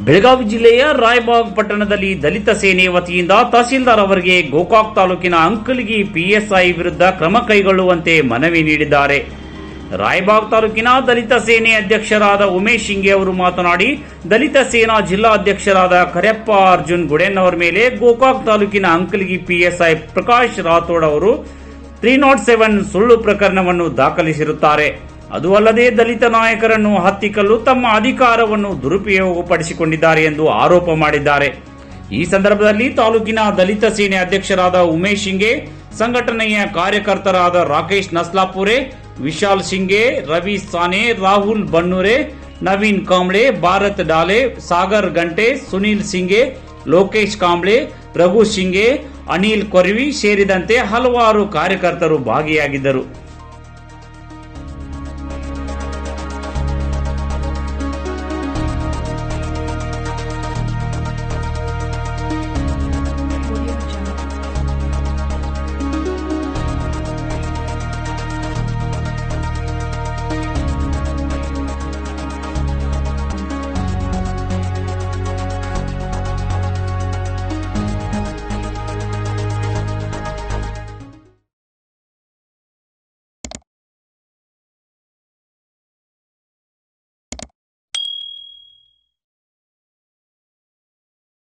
ಬೆಳಗಾವಿ ಜಿಲ್ಲೆಯ ರಾಯಬಾಗ್ ಪಟ್ಟಣದಲ್ಲಿ ದಲಿತ ಸೇನೆ ವತಿಯಿಂದ ತಹಸೀಲ್ದಾರ್ ಅವರಿಗೆ ಗೋಕಾಕ್ ತಾಲೂಕಿನ ಅಂಕಲ್ಗಿ ಪಿಎಸ್ಐ ವಿರುದ್ಧ ಕ್ರಮ ಕೈಗೊಳ್ಳುವಂತೆ ಮನವಿ ನೀಡಿದ್ದಾರೆ ರಾಯಬಾಗ್ ತಾಲೂಕಿನ ದಲಿತ ಸೇನೆ ಅಧ್ಯಕ್ಷರಾದ ಉಮೇಶ್ ಶಿಂಗೆ ಅವರು ಮಾತನಾಡಿ ದಲಿತ ಸೇನಾ ಜಿಲ್ಲಾ ಅಧ್ಯಕ್ಷರಾದ ಕರೆಪ್ಪ ಅರ್ಜುನ್ ಗುಡೆನ್ ಅವರ ಮೇಲೆ ಗೋಕಾಕ್ ತಾಲೂಕಿನ ಅಂಕಲ್ಗಿ ಪಿಎಸ್ಐ ಪ್ರಕಾಶ್ ರಾಥೋಡ್ ಅವರು ತ್ರೀ ನಾಟ್ ಸೆವೆನ್ ಸುಳ್ಳು ಪ್ರಕರಣವನ್ನು ದಾಖಲಿಸಿರುತ್ತಾರೆ ಅದು ಅಲ್ಲದೆ ದಲಿತ ನಾಯಕರನ್ನು ಹತ್ತಿಕ್ಕಲು ತಮ್ಮ ಅಧಿಕಾರವನ್ನು ದುರುಪಯೋಗಪಡಿಸಿಕೊಂಡಿದ್ದಾರೆ ಎಂದು ಆರೋಪ ಮಾಡಿದ್ದಾರೆ ಈ ಸಂದರ್ಭದಲ್ಲಿ ತಾಲೂಕಿನ ದಲಿತ ಸೇನೆ ಅಧ್ಯಕ್ಷರಾದ ಉಮೇಶ್ ಶಿಂಗೆ ಸಂಘಟನೆಯ ಕಾರ್ಯಕರ್ತರಾದ ರಾಕೇಶ್ ನಸ್ಲಾಪುರೆ ವಿಶಾಲ್ ಶಿಂಗೆ ರವಿ ಸಾನೆ ರಾಹುಲ್ ಬನ್ನೂರೆ ನವೀನ್ ಕಾಂಬ್ಳೆ ಭಾರತ್ ಡಾಲೆ ಸಾಗರ್ ಗಂಟೆ ಸುನೀಲ್ ಸಿಂಗೆ ಲೋಕೇಶ್ ಕಾಂಬ್ಳೆ ರಘು ಶಿಂಗೆ ಅನಿಲ್ ಕೊರ್ವಿ ಸೇರಿದಂತೆ ಹಲವಾರು ಕಾರ್ಯಕರ್ತರು ಭಾಗಿಯಾಗಿದ್ದರು